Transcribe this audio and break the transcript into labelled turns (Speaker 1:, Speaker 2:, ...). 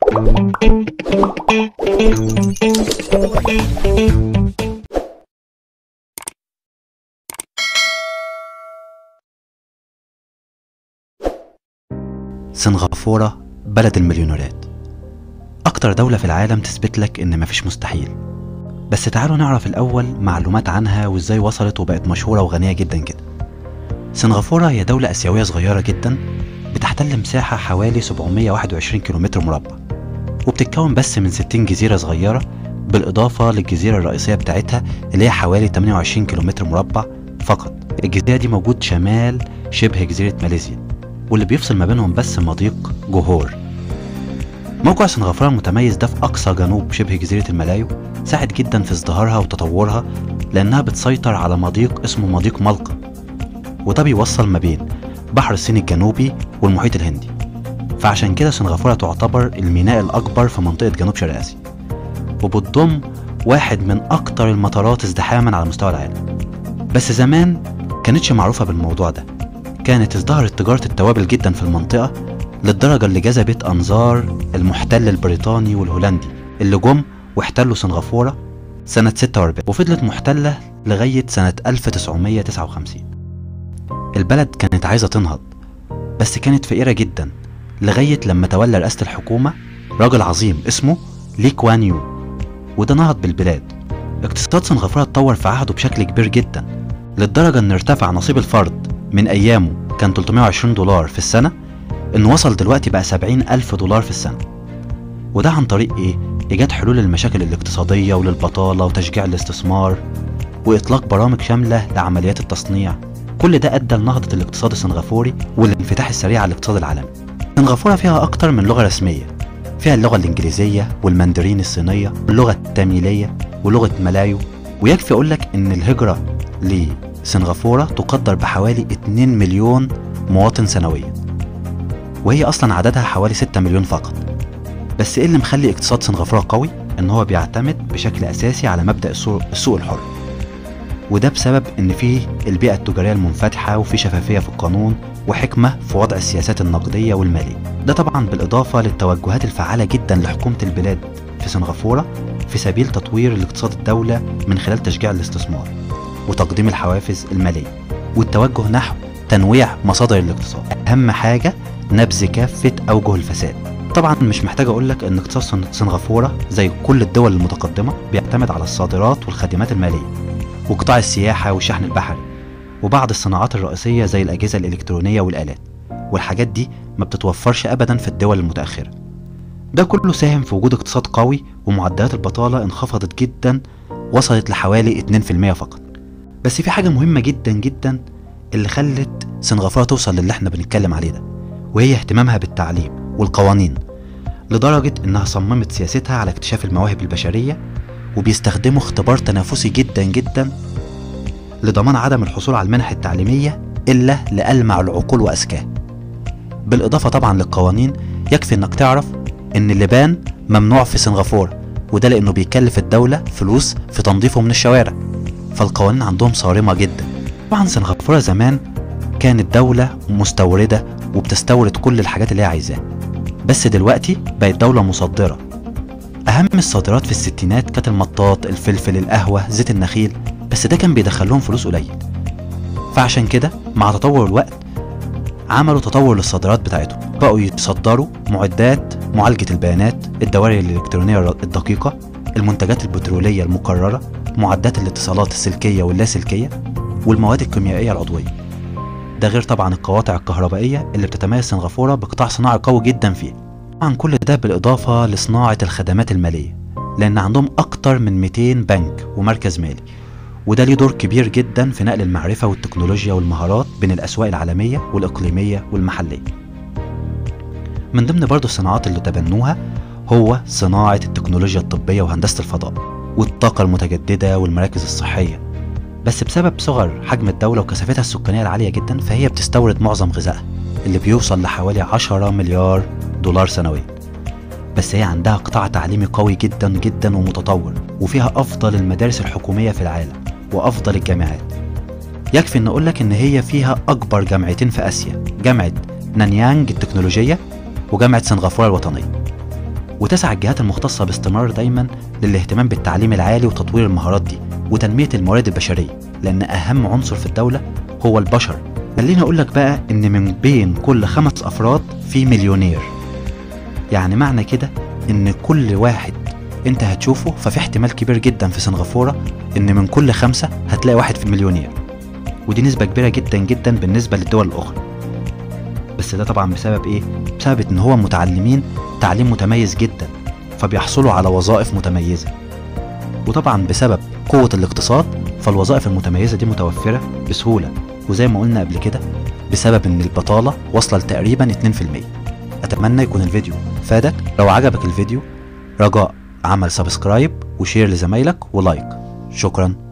Speaker 1: سنغافورة بلد المليونيرات أكتر دولة في العالم تثبت لك إن مفيش مستحيل بس تعالوا نعرف الأول معلومات عنها وإزاي وصلت وبقت مشهورة وغنية جدا كده سنغافورة هي دولة آسيوية صغيرة جدا بتحتل مساحة حوالي 721 كيلومتر مربع وبتتكون بس من 60 جزيرة صغيرة بالإضافة للجزيرة الرئيسية بتاعتها اللي هي حوالي 28 كيلومتر مربع فقط الجزيرة دي موجود شمال شبه جزيرة ماليزيا واللي بيفصل ما بينهم بس مضيق جوهور موقع سنغافورة المتميز ده في أقصى جنوب شبه جزيرة الملايو ساعد جدا في ازدهارها وتطورها لأنها بتسيطر على مضيق اسمه مضيق ملقا وده بيوصل ما بين بحر الصين الجنوبي والمحيط الهندي فعشان كده سنغافورة تعتبر الميناء الأكبر في منطقة جنوب شرق آسيا وبتضم واحد من أكتر المطارات ازدحاما على مستوى العالم بس زمان كانتش معروفة بالموضوع ده كانت ازدهرت تجارة التوابل جدا في المنطقة للدرجة اللي جذبت أنظار المحتل البريطاني والهولندي اللي جم واحتلوا سنغافورة سنة 46 وفضلت محتلة لغاية سنة 1959 البلد كانت عايزة تنهض بس كانت فقيرة جدا لغاية لما تولى رئاسة الحكومة راجل عظيم اسمه لي كوان يو وده نهض بالبلاد اقتصاد سنغافورة اتطور في عهده بشكل كبير جدا للدرجة ان ارتفع نصيب الفرد من ايامه كان 320 دولار في السنة انه وصل دلوقتي بقى 70 ألف دولار في السنة وده عن طريق ايه؟ ايجاد حلول للمشاكل الاقتصادية وللبطالة وتشجيع الاستثمار واطلاق برامج شاملة لعمليات التصنيع كل ده ادى لنهضة الاقتصاد السنغافوري والانفتاح السريع على الاقتصاد العالمي سنغافورة فيها اكتر من لغة رسمية فيها اللغة الانجليزية والمندرين الصينية واللغة التاميلية ولغة ملايو ويكفي اقول لك ان الهجرة لسنغافورة تقدر بحوالي 2 مليون مواطن سنويا وهي اصلا عددها حوالي 6 مليون فقط بس ايه اللي مخلي اقتصاد سنغافورة قوي ان هو بيعتمد بشكل اساسي على مبدأ السوق السوق الحر وده بسبب ان فيه البيئة التجارية المنفتحة وفي شفافية في القانون وحكمة في وضع السياسات النقدية والمالية ده طبعا بالإضافة للتوجهات الفعالة جدا لحكومة البلاد في سنغافورة في سبيل تطوير الاقتصاد الدولة من خلال تشجيع الاستثمار وتقديم الحوافز المالية والتوجه نحو تنويع مصادر الاقتصاد أهم حاجة نبذ كافة أوجه الفساد طبعا مش محتاج أقول لك إن اقتصاد سنغافورة زي كل الدول المتقدمة بيعتمد على الصادرات والخدمات المالية وقطاع السياحة والشحن البحري وبعض الصناعات الرئيسية زي الأجهزة الإلكترونية والآلات والحاجات دي ما بتتوفرش أبدا في الدول المتأخرة ده كله ساهم في وجود اقتصاد قوي ومعدلات البطالة انخفضت جدا وصلت لحوالي 2% فقط بس في حاجة مهمة جدا جدا اللي خلت سنغافورة توصل للي احنا بنتكلم عليه ده وهي اهتمامها بالتعليم والقوانين لدرجة انها صممت سياستها على اكتشاف المواهب البشرية وبيستخدموا اختبار تنافسي جدا جدا لضمان عدم الحصول على المنح التعليمية إلا لألمع العقول وأذكاه بالإضافة طبعا للقوانين يكفي إنك تعرف إن اللبان ممنوع في سنغافورة وده لأنه بيكلف الدولة فلوس في تنظيفه من الشوارع فالقوانين عندهم صارمة جدا طبعا سنغافورة زمان كانت دولة مستوردة وبتستورد كل الحاجات اللي هي عايزاها بس دلوقتي بقت دولة مصدرة أهم الصادرات في الستينات كانت المطاط الفلفل القهوة زيت النخيل بس ده كان بيدخلهم فلوس قليل فعشان كده مع تطور الوقت عملوا تطور للصادرات بتاعتهم بقوا يصدروا معدات معالجة البيانات الدوائر الإلكترونية الدقيقة المنتجات البترولية المكررة معدات الاتصالات السلكية واللاسلكية والمواد الكيميائية العضوية ده غير طبعا القواطع الكهربائية اللي بتتميز سنغافورة بقطاع صناعي قوي جدا فيه طبعا كل ده بالإضافة لصناعة الخدمات المالية لأن عندهم أكتر من 200 بنك ومركز مالي وده ليه دور كبير جدا في نقل المعرفة والتكنولوجيا والمهارات بين الأسواق العالمية والإقليمية والمحلية من ضمن برضه الصناعات اللي تبنوها هو صناعة التكنولوجيا الطبية وهندسة الفضاء والطاقة المتجددة والمراكز الصحية بس بسبب صغر حجم الدولة وكثافتها السكانية العالية جدا فهي بتستورد معظم غذائها اللي بيوصل لحوالي 10 مليار دولار سنويا بس هي عندها قطاع تعليمي قوي جدا جدا ومتطور وفيها أفضل المدارس الحكومية في العالم وأفضل الجامعات يكفي ان اقولك ان هي فيها اكبر جامعتين في اسيا جامعة نانيانج التكنولوجية وجامعة سنغافورة الوطنية وتسعى الجهات المختصة باستمرار دايما للاهتمام بالتعليم العالي وتطوير المهارات دي وتنمية الموارد البشرية لأن أهم عنصر في الدولة هو البشر خليني أقول لك بقى إن من بين كل خمس أفراد في مليونير يعني معنى كده إن كل واحد أنت هتشوفه ففي احتمال كبير جدا في سنغافورة إن من كل خمسة هتلاقي واحد في مليونير ودي نسبة كبيرة جدا جدا بالنسبة للدول الأخرى بس ده طبعا بسبب إيه؟ بسبب إن هو متعلمين تعليم متميز جدا فبيحصلوا على وظائف متميزة وطبعا بسبب قوة الاقتصاد فالوظائف المتميزة دي متوفرة بسهولة وزي ما قلنا قبل كده بسبب ان البطالة واصلة لتقريبا 2% اتمنى يكون الفيديو فادك لو عجبك الفيديو رجاء عمل سبسكرايب وشير لزمايلك ولايك شكرا